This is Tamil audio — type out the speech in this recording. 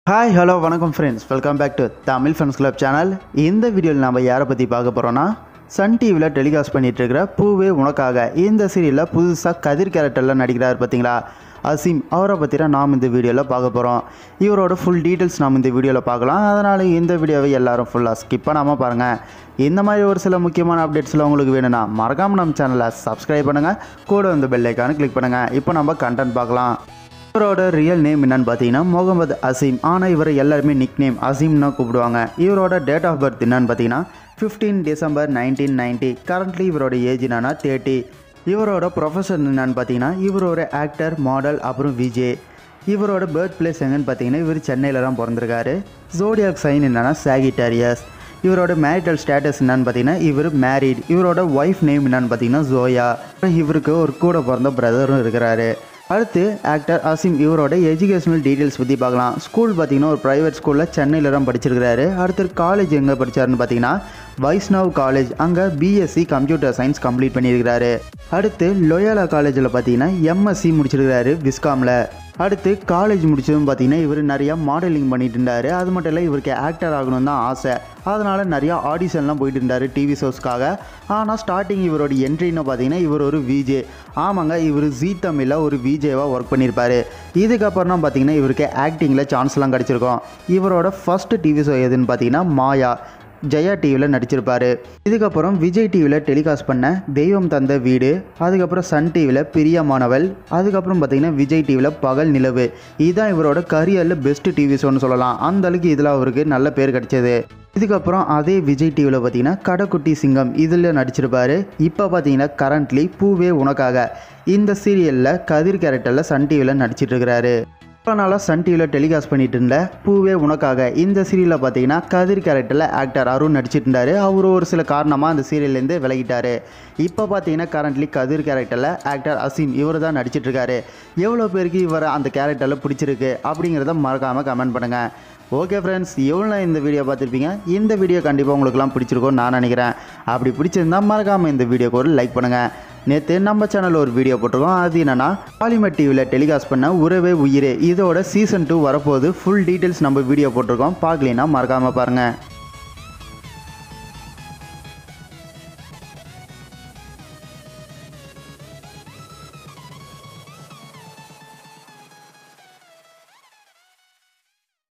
ஹாய் ஹலோ வணக்கம் friends welcome back to Tamil friends club channel இந்த வீடியோவில் நம்ம யாரை பற்றி பார்க்க போகிறோன்னா சன் டிவியில் டெலிகாஸ்ட் பண்ணிட்டு இருக்கிற பூவே உனக்காக இந்த சீரியலில் புதுசாக கதிர் கேரக்டரில் நடிக்கிறார் பார்த்தீங்களா அசீம் அவரை பற்றி தான் நாம் இந்த வீடியோவில் பார்க்க போகிறோம் இவரோட ஃபுல் டீட்டெயில்ஸ் நாம் இந்த வீடியோவில் பார்க்கலாம் அதனால் இந்த வீடியோவை எல்லாரும் ஃபுல்லாக ஸ்கிப் பண்ணாமல் பாருங்கள் இந்த மாதிரி ஒரு சில முக்கியமான அப்டேட்ஸ்லாம் உங்களுக்கு வேணும்னா மறக்காமல் நம்ம சேனலை சப்ஸ்கிரைப் பண்ணுங்கள் கூட வந்து பெல் ஐக்கானு கிளிக் பண்ணுங்கள் இப்போ நம்ம கண்டென்ட் பார்க்கலாம் இவரோட ரியல் நேம் என்னன்னு பார்த்தீங்கன்னா முகமது அசீம் ஆனால் இவர் எல்லாருமே நிக் நேம் அசீம்னு கூப்பிடுவாங்க இவரோட டேட் ஆஃப் பர்த் என்னன்னு பார்த்தீங்கன்னா fifteen December nineteen ninety currently இவரோட ஏஜ் என்னன்னா தேர்ட்டி இவரோட ப்ரொஃபஷன் என்னன்னு பார்த்தீங்கன்னா இவர் ஒரு ஆக்டர் மாடல் அப்புறம் விஜே இவரோட பர்த் பிளேஸ் எங்கன்னு பார்த்தீங்கன்னா இவர் சென்னையில் தான் பிறந்திருக்காரு ஜோடியாக் சைன் என்னன்னா சாகிட்டாரியஸ் இவரோட மேரிட்டல் ஸ்டேட்டஸ் என்னன்னு பார்த்தீங்கன்னா இவர் மேரீட் இவரோட ஒய்ஃப் நேம் என்னன்னு பார்த்தீங்கன்னா ஜோயா இவருக்கு ஒரு கூட பிறந்த பிரதரும் இருக்கிறாரு அடுத்து ஆக்டர் அசீம் இவரோட எஜுகேஷனல் டீட்டெயில்ஸ் பற்றி பார்க்கலாம் ஸ்கூல் பார்த்தீங்கன்னா ஒரு ப்ரைவேட் ஸ்கூலில் சென்னையில் தான் படிச்சிருக்கிறாரு அடுத்து காலேஜ் எங்கே படித்தாருன்னு பார்த்தீங்கன்னா வைஷ்ணவ் காலேஜ் அங்கே பிஎஸ்சி கம்ப்யூட்டர் சயின்ஸ் கம்ப்ளீட் பண்ணியிருக்கிறாரு அடுத்து லொயாலா காலேஜில் பார்த்தீங்கன்னா எம்எஸ்சி முடிச்சிருக்கிறாரு விஸ்காமில் அடுத்து காலேஜ் முடிச்சதும் பார்த்தீங்கன்னா இவர் நிறையா மாடலிங் பண்ணிட்டு இருந்தார் அது மட்டும் இல்லை இவருக்கு ஆக்டர் ஆகணும்னு தான் ஆசை அதனால் நிறையா ஆடிஷன்லாம் போயிட்டு இருந்தார் டிவி ஷோஸ்க்காக ஆனால் ஸ்டார்டிங் இவரோட என்ட்ரின்னு பார்த்தீங்கன்னா இவர் ஒரு விஜே ஆமாங்க இவர் ஜீ தமிழில் ஒரு விஜேவாக ஒர்க் பண்ணியிருப்பார் இதுக்கப்புறம் தான் பார்த்தீங்கன்னா இவருக்கு ஆக்டிங்கில் சான்ஸ்லாம் கிடச்சிருக்கும் இவரோட ஃபஸ்ட்டு டிவி ஷோ எதுன்னு பார்த்தீங்கன்னா மாயா ஜெயா டிவியில் நடிச்சிருப்பாரு இதுக்கப்புறம் விஜய் டிவியில் டெலிகாஸ்ட் பண்ண தெய்வம் தந்த வீடு அதுக்கப்புறம் சன் டிவியில் பிரியமானவள் அதுக்கப்புறம் பார்த்தீங்கன்னா விஜய் டிவியில் பகல் நிலவு இதுதான் இவரோட கரியரில் பெஸ்ட் டிவி ஷோன்னு சொல்லலாம் அந்த அளவுக்கு இதில் அவருக்கு நல்ல பேர் கிடைச்சது இதுக்கப்புறம் அதே விஜய் டிவியில் பார்த்தீங்கன்னா கடைக்குட்டி சிங்கம் இதில் நடிச்சிருப்பாரு இப்போ பார்த்தீங்கன்னா கரண்ட்லி பூவே உனக்காக இந்த சீரியலில் கதிர் கேரக்டரில் சன் டிவியில் நடிச்சிட்டு இருக்கிறாரு இவ்வளோ நாளாக சன் டிவியில் டெலிகாஸ்ட் பண்ணிட்டு இருந்த பூவே உனக்காக இந்த சீரியலில் பார்த்தீங்கன்னா கதிர் கேரக்டரில் ஆக்டர் அருண் நடிச்சிட்டு இருந்தார் அவர் ஒரு சில காரணமாக அந்த சீரியல்லேருந்து விலகிட்டார் இப்போ பார்த்தீங்கன்னா கரண்ட்லி கதிர் கேரக்டரில் ஆக்டர் அசீம் இவர் தான் நடிச்சிட்டு இருக்காரு எவ்வளோ பேருக்கு இவர் அந்த கேரக்டரில் பிடிச்சிருக்கு அப்படிங்கிறத மறக்காமல் கமெண்ட் பண்ணுங்கள் ஓகே ஃப்ரெண்ட்ஸ் எவ்வளோ இந்த வீடியோ பார்த்துருப்பீங்க இந்த வீடியோ கண்டிப்பாக உங்களுக்குலாம் பிடிச்சிருக்கும்னு நான் நினைக்கிறேன் அப்படி பிடிச்சிருந்தா மறக்காமல் இந்த வீடியோக்கு ஒரு லைக் பண்ணுங்கள் நேற்று நம்ம சேனலில் ஒரு வீடியோ போட்டிருக்கோம் அது என்னென்னா பாலிமர் டிவியில் டெலிகாஸ்ட் பண்ண உறவே உயிரே இதோட சீசன் டூ வரப்போகுது ஃபுல் டீட்டெயில்ஸ் நம்ம வீடியோ போட்டிருக்கோம் பார்க்கலைன்னா மறக்காமல் பாருங்கள்